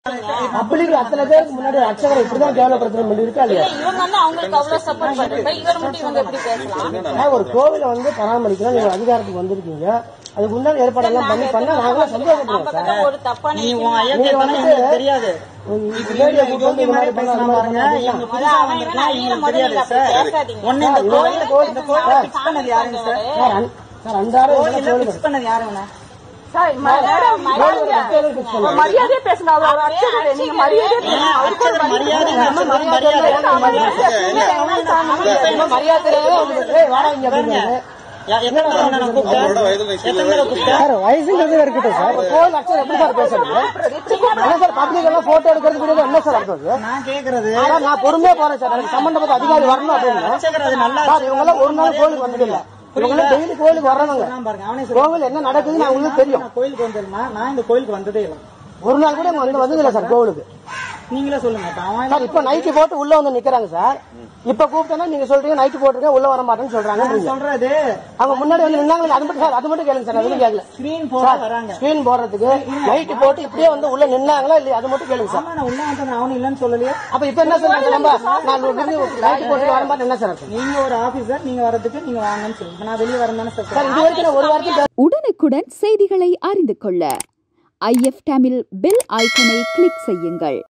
Public அத்தனை பேருக்கு முன்னாடி அர்ச்சகரை இப்படிதான் கேவலப்படுத்தணும் சொல்லி இருக்கா இல்லையா இவங்க வந்து அவங்களுக்கு அவ்வளவு சப்போர்ட் பண்றப்ப இவர் மட்டும் இவங்க எப்படி பேசலாம் ஆனா, ஒரு கோவிலை வந்து பராமரிக்கணும் நீங்க அதிகாரத்துக்கு வந்திருக்கீங்க அதுக்கு உண்டான ஏற்பாடெல்லாம் பண்ணி பண்ணா நாங்களும் சந்தோஷப்படுவோம் சார் பக்கத்துல ஒரு தப்பான நீ இது உன் ஐயா நீங்க கேட்கணும் வந்து- எனக்கு தெரியாது லேடியை கூட்டு வந்து யோகி இந்த மாதிரி மாதிரி பண்ணா பேசலாம் அந்த பாருங்க மாதிரி இவங்க பண்ணா. புதுசா அவன் வந்திருக்கா இவன் இவங்களுக்கு முதல்ல தெரியாது அப்படி சார் பேசாதீங்க. ஒண்ணு இந்த இந்த கோயில் கோயில் இந்த கோயில பிக்ஸ் பண்ணது யாருங்க சார் சார், அன்- சார், அன்றாடம் கோயில இதெல்லாம் பிக்ஸ் பண்ணது யாருங்க மரியாதையே பேசுங்க அவர் ஒரு அர்ச்சகர் நீங்க மரியாதையே பேசுங்க அவருக்கு ஒரு மரியாதை நம்ம மரியாதை நம்ம மரியாதை ஏய், வாடா இங்க அப்படிங்கிறாரு. யா- எத்தனை தடவை நான் கூப்பிட்டேன் எத்தனை தடவை கூப்பிட்டேன் சார் வயசுங்கிறது இருக்கட்டும் சார் கோயில் அர்ச்சகர் எப்படி சார் பேசுறது என்ன சார் பப்ளிக் எல்லாம் போட்டோ எடுக்கிறது கூட என்ன சார் அர்த்தம் இது? நான் கேக்குறது சார், நான் பொறுமையா போறேன் சார் எனக்கு சம்பந்தப்பட்ட அதிகாரி வரணும் அப்படின்னு அர்ச்சகர் அது நல்லா சார் இவங்க எல்லாம் ஒரு நாள் கோயிலுக்கு வந்தது இல்ல இவங்க எல்லாம் டெய்லி கோயிலுக்கு வர்றவங்க நான் பாருங்க அவனே சொல்றான். கோவில் என்ன நடக்குதுன்னு அவங்களுக்கு தெரியும் நான் கோயிலுக்கு வந்துருமா நான் இந்த கோயிலுக்கு வந்ததே இல்லை ஒரு நாள் கூட இவங்க வந்து வந்தது இல்ல சார் கோவிலுக்கு நீங்களே சொல்லுங்க இப்ப அவன் சார் இப்ப நைட்டு போட்டு உள்ள வந்து நிக்கிறாங்க சார் இப்ப கூப்பிட்டேன்னா நீங்க சொல்றீங்க நைட்டு போட்டுருங்க உள்ள வர மாட்டேன்னு சொல்றாங்க சொல்றது அவங்க முன்னாடி வந்து நின்னாங்க அது மட்டும் சார் அது மட்டும் கேளுங்க சார் அது கேட்கல ஸ்கிரீன் போட வராங்க ஸ்கிரீன் போடுறதுக்கு நைட்டு போட்டு இப்படியே வந்து உள்ள நின்னாங்களா இல்லையா அது மட்டும் கேளுங்க சார் ஆமா நான் உள்ள வந்து அவனு இல்லைன்னு சொல்லலையே அப்ப இப்ப என்ன சார் நம்ம நான் நைட்டு போட்டு வர மாதிரி என்ன சார் அர்த்தம்? நீங்க ஒரு ஆபீசர் நீங்க வரதுக்கு நீங்க வாங்கன்னு சொல்லுங்க இப்ப நான் வெளியே வரேன் தானே சார் சார் இது வரைக்கும் நான் ஒரு வாரத்துக்கு உடனுக்குடன் செய்திகளை அறிந்து கொள்ள ஐஎஃப் தமிழ் பெல் ஐக்கனை கிளிக் செய்யுங்கள்